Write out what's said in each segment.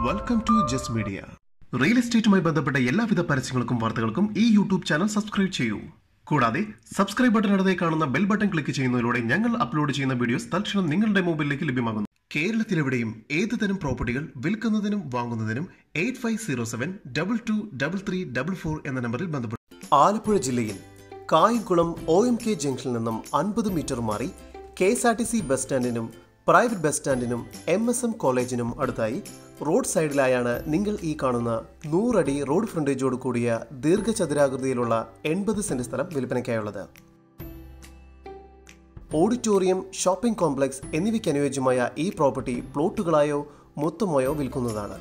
welcome to Just Media real എസ്റ്റേറ്റുമായി ബന്ധപ്പെട്ട എല്ലാവിധ പരസ്യങ്ങൾക്കും വാർത്തകൾക്കും ഈ യൂട്യൂബ് ചാനൽ സബ്സ്ക്രൈബ് ചെയ്യൂ കൂടാതെ സബ്സ്ക്രൈബ് ബട്ടൺ അടുത്തേ കാണുന്ന ബെൽ ബട്ടൺ ക്ലിക്ക് ചെയ്യുന്നതിലൂടെ ഞങ്ങൾ അപ്ലോഡ് ചെയ്യുന്ന വീഡിയോസ് തൽക്ഷണം നിങ്ങളുടെ മൊബൈലിലേക്ക് ലഭ്യമാകുന്നു കേരളത്തിലെവിടെയും ഏത് തരം പ്രോപ്പർട്ടികൾ വിൽക്കുന്നതിനും വാങ്ങുന്നതിനും eight five zero seven double two double three double four എന്ന നമ്പറിൽ ബന്ധപ്പെടും ആലപ്പുഴ ജില്ലയിൽ കായംകുളം ഒ എം കെ ജംഗ്ഷനിൽ നിന്നും അൻപത് മീറ്റർ മാറി K S R T C bus സ്റ്റാൻഡിനും പ്രൈവറ്റ് ബസ് സ്റ്റാൻഡിനും എം എസ് എം കോളേജിനും അടുത്തായി റോഡ് സൈഡിലായാണ് നിങ്ങൾ ഈ കാണുന്ന നൂറടി റോഡ് ഫ്രണ്ടേജോട് കൂടിയ ദീർഘചതുരാകൃതിയിലുള്ള എൺപത് സെന്റ് സ്ഥലം വിൽപ്പനയ്ക്കായുള്ളത് ഓഡിറ്റോറിയം ഷോപ്പിംഗ് കോംപ്ലക്സ് എന്നിവയ്ക്ക് അനുയോജ്യമായ ഈ പ്രോപ്പർട്ടി പ്ലോട്ടുകളായോ മൊത്തമായോ വിൽക്കുന്നതാണ്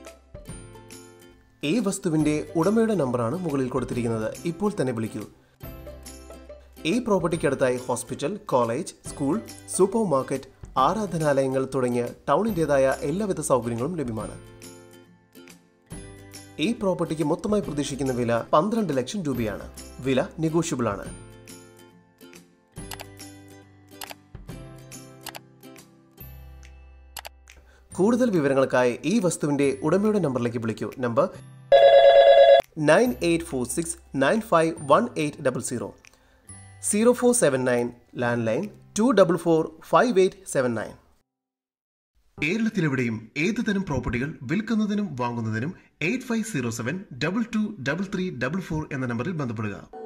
ഈ വസ്തുവിന്റെ ഉടമയുടെ നമ്പറാണ് മുകളിൽ കൊടുത്തിരിക്കുന്നത് ഇപ്പോൾ തന്നെ വിളിക്കൂ ഈ പ്രോപ്പർട്ടിക്കടുത്തായി hospital college school supermarket ആരാധനാലയങ്ങൾ തുടങ്ങിയ ടൗണിൻ്റെതായ എല്ലാവിധ സൗകര്യങ്ങളും ലഭ്യമാണ് ഈ പ്രോപ്പർട്ടിക്ക് മൊത്തമായി പ്രതീക്ഷിക്കുന്ന വില പന്ത്രണ്ട് ലക്ഷം രൂപയാണ് വില നെഗോഷ്യബിൾ ആണ് കൂടുതൽ വിവരങ്ങൾക്കായി ഈ വസ്തുവിന്റെ ഉടമയുടെ നമ്പറിലേക്ക് വിളിക്കൂ number nine eight four six nine five one eight double zero zero four seven nine landline two double four five eight seven nine കേരളത്തിലെവിടെയും ഏത് തരം പ്രോപ്പർട്ടികൾ വിൽക്കുന്നതിനും വാങ്ങുന്നതിനും eight five zero seven double two double three double four എന്ന നമ്പറിൽ ബന്ധപ്പെടുക